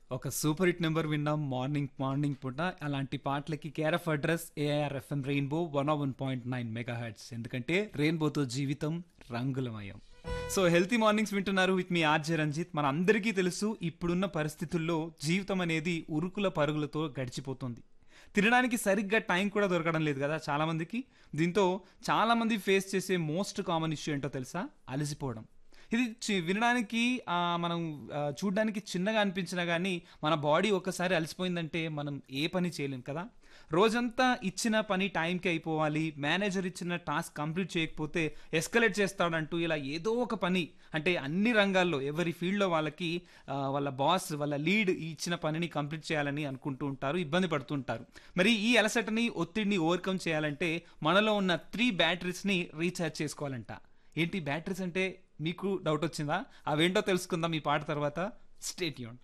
ఒక super hit number విన్నాం morning morning పూట అలాంటి పాటలకి care of address AR FM rainbow one one point nine megahertz ఎందుకంటే రెయిన్బోతో జీవితం రంగులమయం సో హెల్తీ మార్నింగ్స్ వింటున్నారు విత్ మీ ఆర్జే రంజిత్ మన అందరికీ తెలుసు ఇప్పుడున్న పరిస్థితుల్లో జీవితం అనేది ఉరుకుల పరుగులతో గడిచిపోతుంది తినడానికి సరిగ్గా టైం కూడా దొరకడం లేదు కదా చాలా మందికి దీంతో చాలా మంది ఫేస్ చేసే మోస్ట్ కామన్ ఇష్యూ ఏంటో తెలుసా అలసిపోవడం ఇది చి- వినడానికి ఆ, మనం ఆ, చూడ్డానికి చిన్నగా అనిపించినా కానీ మన బాడీ ఒక్కసారి అలసిపోయిందంటే మనం ఏ పని చేయలేం కదా రోజంతా ఇచ్చిన పని టైంకి అయిపోవాలి మేనేజర్ ఇచ్చిన టాస్క్ కంప్లీట్ చేయకపోతే ఎస్కలేట్ చేస్తాడంటూ ఇలా ఏదో ఒక పని అంటే అన్ని రంగాల్లో ఎవరి ఫీల్డ్లో వాళ్ళకి ఆ, వాళ్ళ బాస్ వాళ్ళ లీడ్ ఇచ్చిన పనిని కంప్లీట్ చేయాలని అనుకుంటూ ఉంటారు ఇబ్బంది పడుతుంటారు మరి ఈ అలసటని ఒత్తిడిని ఓవర్కమ్ చేయాలంటే మనలో ఉన్న త్రీ బ్యాటరీస్ని రీఛార్జ్ చేసుకోవాలంట ఏంటి బ్యాటరీస్ అంటే మీకు డౌట్ వచ్చిందా అవేంటో తెలుసుకుందాం ఈ పాట తర్వాత స్టేట్ యూన్